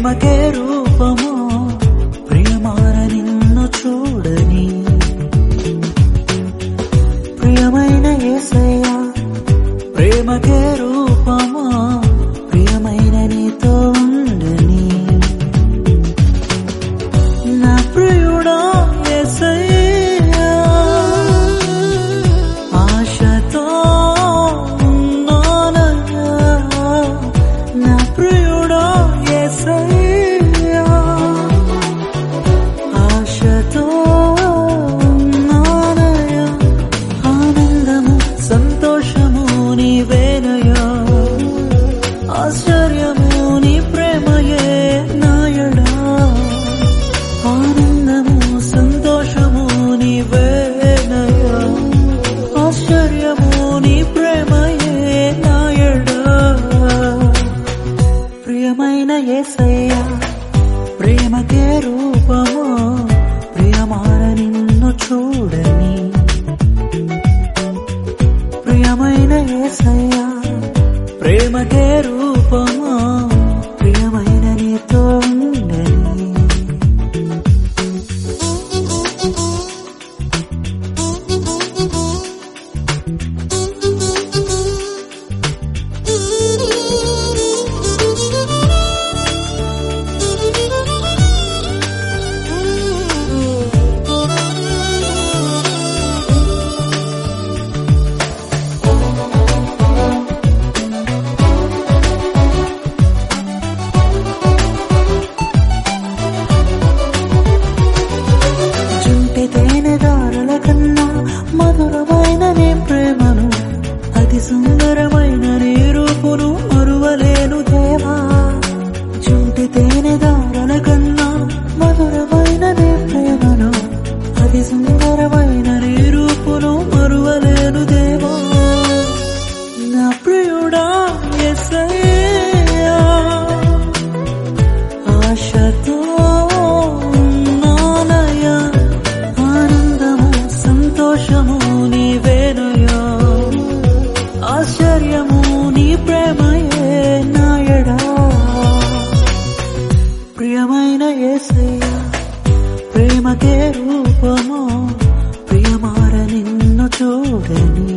ప్రేమకే రూపము ప్రియమార నిన్ను చూడని ప్రియమైన యేసయ్య ప్రేమకే రూపము ప్రియమైన నీతో ఉండని నా ప్రియుడా యేసయ్యా ఆశతో ఉన్నానయ్యా నా ప్రియుడా యేసయ్యా ఆశతో ఉన్నానయ్యా ఆనందము సంతోషము నీవేనయ్యా ఆశ్చర్యము నీ ప్రేమయే నాయడా ఆనందము సంతోషము నీవేనయ్యా ఆశ్చర్యము నీ ప్రేమయే నాయడా ప్రియమైన యేసయ్యా ప్రేమకే రూపము ప్రియమార నిన్ను చూడని ప్రియమైన యేసయ్యా ప్రేమకే రూపము ప్రియమైన నీతో ఉండని చుంటి తేనెదారుల కన్నా మధురమైన నీ ప్రేమను అతి సుందరమైన నీ రూపును మరువలేను దేవా చుంటి తేనెదారుల కన్నా మధురమైన నీ ప్రేమను అతి సుందరమైన నీ రూపును మరువలేను దేవా నా ప్రియుడా యేసయ్యా ఆశతో ఉన్నానయ్యా ఆనందము సంతోషము నీవేనయ్యా ఆశ్చర్యము నీ ప్రేమయే నాయడా ప్రియమైన యేసయ్యా ప్రేమకే రూపము ప్రియమార నిన్ను చూడని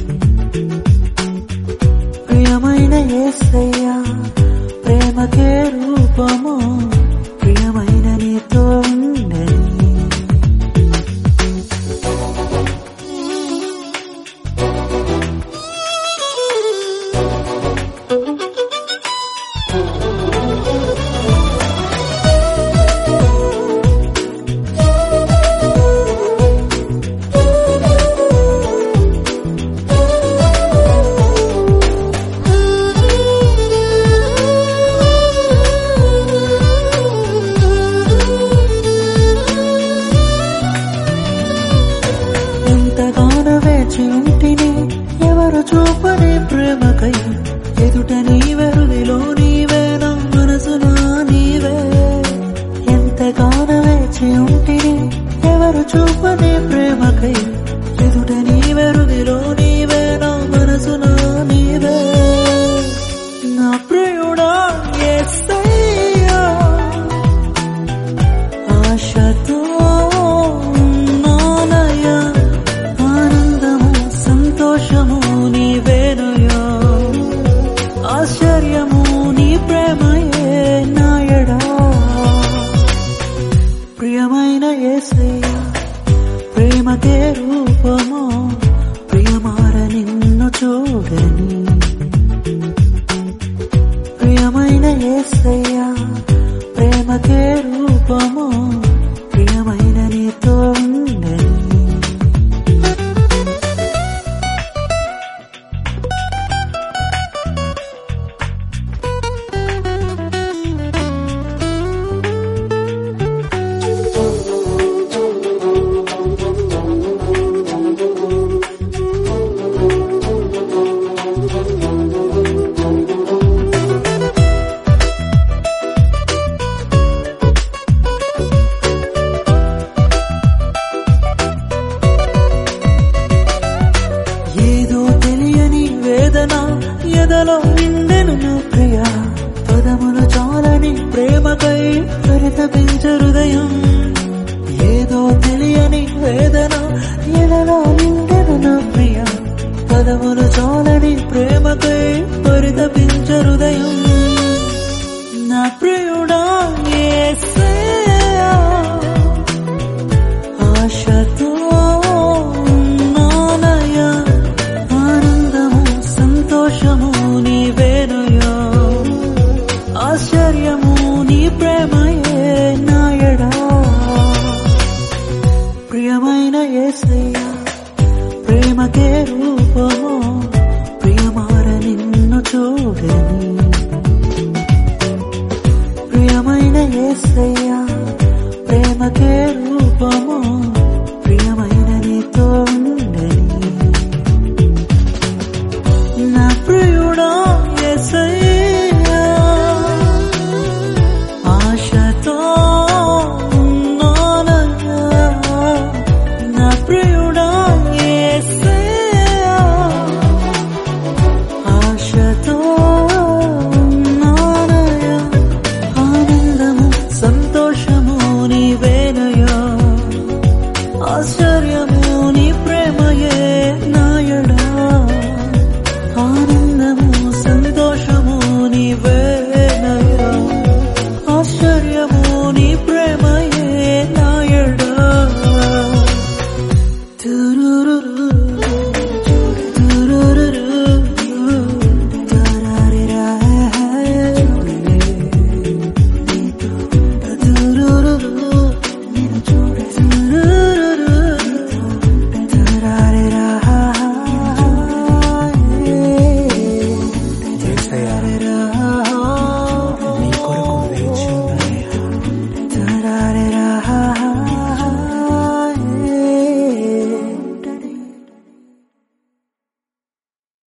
ప్రియమైన యేసయ్యా ప్రేమకే రూపము ప్రియమైన నీతో ఉండని ఎంతగానో వేచి ఉంటిని ఎవరు చూపని ప్రేమకై ఎదుట నీవెరుదిలో నీవే నా మనసునా నీవే ఎంతగానో వేచి ఉంటిని ఎవరు చూపని ప్రేమకై ఎదుట నీవెరుదిలో నీవే నా మనసునా నీవే నా ప్రియుడా యేసయ్యా ఆశతో ఉన్నానయ్యా ఆనందము సంతోషము నీవేనయ్యా ఆశ్చర్యము నీ ప్రేమయే నాయడా ప్రియమైన యేసయ్యా ప్రేమకే రూపము ప్రియమార నిన్ను చూడని ప్రియమైన యేసయ్యా ప్రేమకే రూపము ప్రియమైన నీతో ఉండని పరితపించే హృదయం ఏదో తెలియని వేదన ఎలలో నిండెన నా ప్రియ పదములు చాలని ప్రేమకై పరితపించే హృదయం నా ప్రియుడా యేసయ్యా, ఆశతో ఉన్నానయ్యా, ఆనందము సంతోషము నీవేనయ్యా ఆశ్చర్యము నీ ప్రేమయే నాయడా ప్రియమైన యేసయ్యా ప్రేమకే రూపము ప్రియమార నిన్ను చూడని ప్రియమైన యేసయ్యా ప్రేమకే రూపము